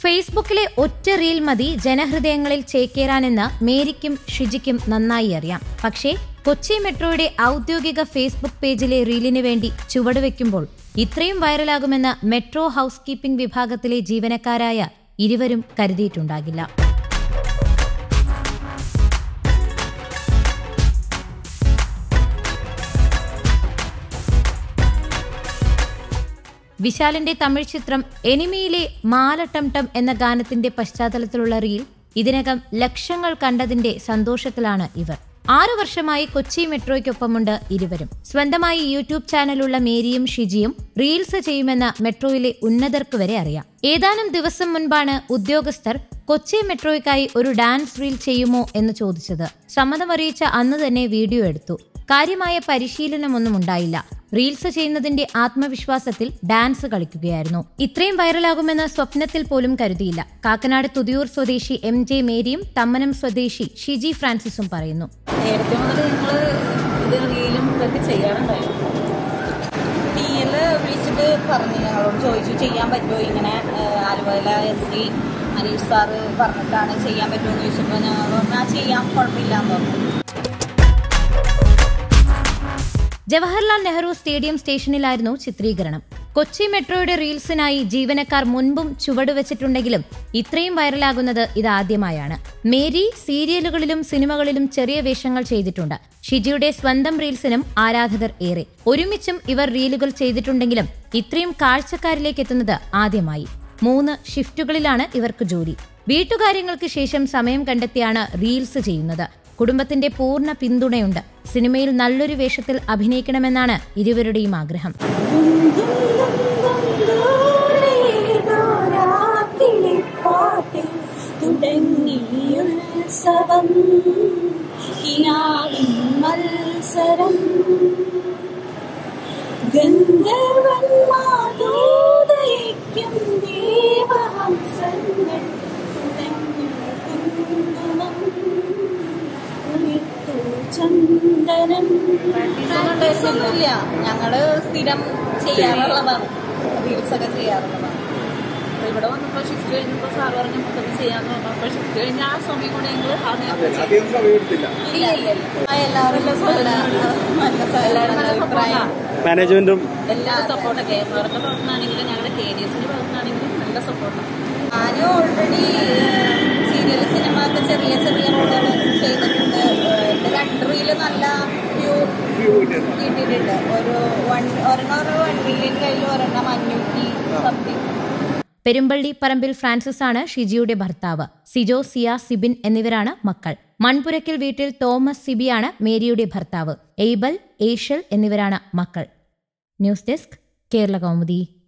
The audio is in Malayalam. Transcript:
ഫേസ്ബുക്കിലെ ഒറ്റ റീൽ മതി ജനഹൃദയങ്ങളിൽ ചേക്കേറാനെന്ന് മേരിക്കും ഷിജിക്കും നന്നായി അറിയാം പക്ഷേ കൊച്ചി മെട്രോയുടെ ഔദ്യോഗിക ഫേസ്ബുക്ക് പേജിലെ റീലിന് വേണ്ടി ചുവടുവെക്കുമ്പോൾ ഇത്രയും വൈറലാകുമെന്ന് മെട്രോ ഹൗസ് കീപ്പിംഗ് വിഭാഗത്തിലെ ജീവനക്കാരായ ഇരുവരും കരുതിയിട്ടുണ്ടാകില്ല വിശാലിന്റെ തമിഴ് ചിത്രം എനിമിയിലെ മാലട്ടംടം എന്ന ഗാനത്തിന്റെ പശ്ചാത്തലത്തിലുള്ള റീൽ ഇതിനകം ലക്ഷങ്ങൾ കണ്ടതിന്റെ സന്തോഷത്തിലാണ് ഇവർ ആറു വർഷമായി കൊച്ചി മെട്രോയ്ക്കൊപ്പമുണ്ട് ഇരുവരും സ്വന്തമായി യൂട്യൂബ് ചാനലുള്ള മേരിയും ഷിജിയും റീൽസ് ചെയ്യുമെന്ന് മെട്രോയിലെ ഉന്നതർക്ക് വരെ അറിയാം ഏതാനും ദിവസം മുൻപാണ് ഉദ്യോഗസ്ഥർ കൊച്ചി മെട്രോയ്ക്കായി ഒരു ഡാൻസ് റീൽ ചെയ്യുമോ എന്ന് ചോദിച്ചത് സമ്മതമറിയിച്ച അന്ന് തന്നെ വീഡിയോ എടുത്തു കാര്യമായ പരിശീലനമൊന്നും ഉണ്ടായില്ല റീൽസ് ചെയ്യുന്നതിന്റെ ആത്മവിശ്വാസത്തിൽ ഡാൻസ് കളിക്കുകയായിരുന്നു ഇത്രയും വൈറലാകുമെന്ന് സ്വപ്നത്തിൽ പോലും കരുതിയില്ല കാക്കനാട് തുതിയൂർ സ്വദേശി എം ജെ മേരിയും തമ്മനം സ്വദേശി ഷിജി ഫ്രാൻസിസും പറയുന്നു നേരത്തെ മുതൽ ഞങ്ങൾ ഇത് റീലും ഇതൊക്കെ ചെയ്യാറുണ്ടായിരുന്നു ടി എൽ വിളിച്ചിട്ട് പറഞ്ഞു ഞങ്ങളോട് ചോദിച്ചു ചെയ്യാൻ പറ്റുമോ ഇങ്ങനെ ഏഹ്, ആലുവയിലെ എസ് സി അനീഷ് സാറ് പറഞ്ഞിട്ടാണ് ചെയ്യാൻ പറ്റുമോ എന്ന് ചോദിച്ചപ്പോൾ ഞങ്ങൾ പറഞ്ഞു ആ ചെയ്യാം കുഴപ്പമില്ല എന്ന് പറഞ്ഞു ജവഹർലാൽ നെഹ്റു സ്റ്റേഡിയം സ്റ്റേഷനിലായിരുന്നു ചിത്രീകരണം കൊച്ചി മെട്രോയുടെ റീൽസിനായി ജീവനക്കാർ മുൻപും ചുവടുവെച്ചിട്ടുണ്ടെങ്കിലും ഇത്രയും വൈറലാകുന്നത് ഇതാദ്യമായാണ് മേരി സീരിയലുകളിലും സിനിമകളിലും ചെറിയ വേഷങ്ങൾ ചെയ്തിട്ടുണ്ട് ഷിജിയുടെ സ്വന്തം റീൽസിനും ആരാധകർ ഏറെ ഒരുമിച്ചും ഇവർ റീലുകൾ ചെയ്തിട്ടുണ്ടെങ്കിലും ഇത്രയും കാഴ്ചക്കാരിലേക്ക് എത്തുന്നത് ആദ്യമായി മൂന്ന് ഷിഫ്റ്റുകളിലാണ് ഇവർക്ക് ജോലി വീട്ടുകാര്യങ്ങൾക്ക് ശേഷം സമയം കണ്ടെത്തിയാണ് റീൽസ് ചെയ്യുന്നത് കുടുംബത്തിന്റെ പൂർണ്ണ പിന്തുണയുണ്ട് സിനിമയിൽ നല്ലൊരു വേഷത്തിൽ അഭിനയിക്കണമെന്നാണ് ഇരുവരുടെയും ആഗ്രഹം രാത്രിയിലെ പാട്ടിൽ തുടങ്ങിയുത്സവം കിനാവിൻ മത്സരം ഗന്ധർവന്മാതോദയിക്കും ദേവഹംസങ്ങൾ തുടങ്ങി കുങ്കുമം ഉളിർത്തു ചന്ദനം പ്രാക്ടീസൊന്നുമില്ല ഞങ്ങള് സ്ഥിരം ചെയ്യാറുള്ളതാണ് റീൽസ് ഒക്കെ ചെയ്യാറുള്ളതാണ് അപ്പൊ ഇവിടെ വന്നപ്പോൾ ഷിഫ്റ്റ് കഴിഞ്ഞപ്പോൾ സാർ പറഞ്ഞു മൊത്തത്തിൽ ചെയ്യാന്ന് പറഞ്ഞപ്പോൾ ഷിഫ്റ്റ് കഴിഞ്ഞ ആ സമയം കൂടെ ഞങ്ങൾ ആ നേരത്തെ ചെയ്തു. അധികം സമയമെടുത്തില്ല ഇല്ല ഇല്ല ഇല്ല ആ, എല്ലാവരും നല്ല നല്ല എല്ലാവരും നല്ല അഭിപ്രായം സപ്പോർട്ടാണ് മാനേജ്മെന്റും എല്ലാവരും സപ്പോർട്ടൊക്കെ വേറെ ഭാഗത്തുനിന്നാണെങ്കിലും ഞങ്ങളുടെ കെ ഡി എസിന്റെ ഭാഗത്തുനിന്നാണെങ്കിലും നല്ല സപ്പോർട്ടാണ് ഞാനും ഓൾറെഡി സീരിയൽ സിനിമ ഒക്കെ ചെറിയ ചെറിയ റോളുകൾ ചെയ്തിട്ടുണ്ട് ഏഹ് എന്റെ രണ്ട് റീല് നല്ല വ്യൂ വ്യൂ കിട്ടിയത് കിട്ടിയിട്ടുണ്ട് ഒരു വൺ ഒരെണ്ണം ഒരു വൺ മില്യൺ കയ്യിൽ ഒരെണ്ണം അഞ്ഞൂറ്റി സംതിങ് പെരുമ്പള്ളി പറമ്പിൽ ഫ്രാൻസിസ് ആണ് ഷിജിയുടെ ഭർത്താവ് സിജോ സിയ സിബിൻ എന്നിവരാണ് മക്കൾ മൺപുരയ്ക്കൽ വീട്ടിൽ തോമസ് സിബിയാണ് മേരിയുടെ ഭർത്താവ് എയ്ബൽ ഏഷൽ എന്നിവരാണ് മക്കൾ ന്യൂസ് ഡെസ്ക് കേരള കൗമുദി